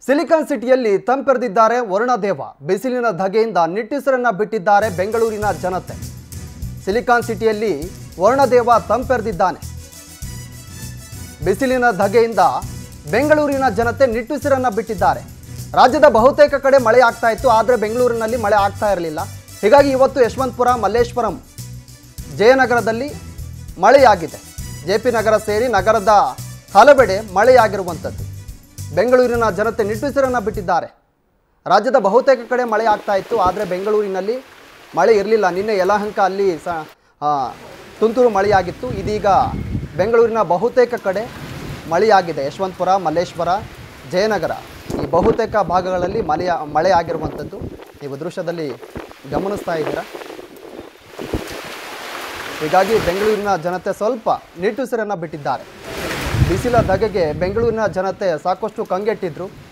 silicon ಸಿಟಿಯಲ್ಲಿ ತಂಪೆರೆದಿದ್ದಾರೆ ವರುಣದೇವ ಬಿಸಿಲಿನ ಧಗೆಯಿಂದ ನಿಟ್ಟುಸಿರನ್ನ ಬಿಟ್ಟಿದ್ದಾರೆ ಬೆಂಗಳೂರಿನ ಜನತೆ ಸಿಲಿಕಾನ್ ಸಿಟಿಯಲ್ಲಿ ವರುಣದೇವ ತಂಪೆರೆದಿದ್ದಾನೆ ಬಿಸಿಲಿನ ಧಗೆಯಿಂದ ಬೆಂಗಳೂರಿನ ಜನತೆ ನಿಟ್ಟುಸಿರನ್ನ ಬಿಟ್ಟಿದ್ದಾರೆ ರಾಜ್ಯದ ಬಹುತೇಕ ಕಡೆ ಮಳೆ ಆಗ್ತಾ ಇತ್ತು ಆದರೆ ಬೆಂಗಳೂರಿನಲ್ಲಿ ಮಳೆ ಆಗ್ತಾ ಇರಲಿಲ್ಲ ಹೀಗಾಗಿ ಇವತ್ತು ಯಶವಂತಪುರ ಮಲ್ಲೇಶ್ವರಂ ಜಯನಗರದಲ್ಲಿ ಮಳೆಯಾಗಿದೆ ಜೆ ಪಿ ನಗರ ಸೇರಿ ನಗರದ ಹಲವೆಡೆ ಮಳೆಯಾಗಿರುವಂಥದ್ದು ಬೆಂಗಳೂರಿನ ಜನತೆ ನಿಟ್ಟುಸಿರನ್ನು ಬಿಟ್ಟಿದ್ದಾರೆ ರಾಜ್ಯದ ಬಹುತೇಕ ಕಡೆ ಮಳೆ ಆಗ್ತಾ ಇತ್ತು ಆದರೆ ಬೆಂಗಳೂರಿನಲ್ಲಿ ಮಳೆ ಇರಲಿಲ್ಲ ನಿನ್ನೆ ಯಲಹಂಕ ಅಲ್ಲಿ ಸ ಆ, ತುಂತುರು ಮಳೆಯಾಗಿತ್ತು ಇದೀಗ ಬೆಂಗಳೂರಿನ ಬಹುತೇಕ ಕಡೆ ಮಳೆಯಾಗಿದೆ ಯಶವಂತಪುರ ಮಲ್ಲೇಶ್ವರ ಜಯನಗರ ಈ ಬಹುತೇಕ ಭಾಗಗಳಲ್ಲಿ ಮಳೆಯ ಮಳೆ ಆಗಿರುವಂಥದ್ದು ನೀವು ದೃಶ್ಯದಲ್ಲಿ ಗಮನಿಸ್ತಾ ಇದ್ದೀರಾ ಹೀಗಾಗಿ ಬೆಂಗಳೂರಿನ ಜನತೆ ಸ್ವಲ್ಪ ನಿಟ್ಟುಸಿರನ್ನು ಬಿಟ್ಟಿದ್ದಾರೆ ಬಿಸಿಲ ಧಗೆಗೆ ಬೆಂಗಳೂರಿನ ಜನತೆ ಸಾಕಷ್ಟು ಕಂಗೆಟ್ಟಿದ್ರು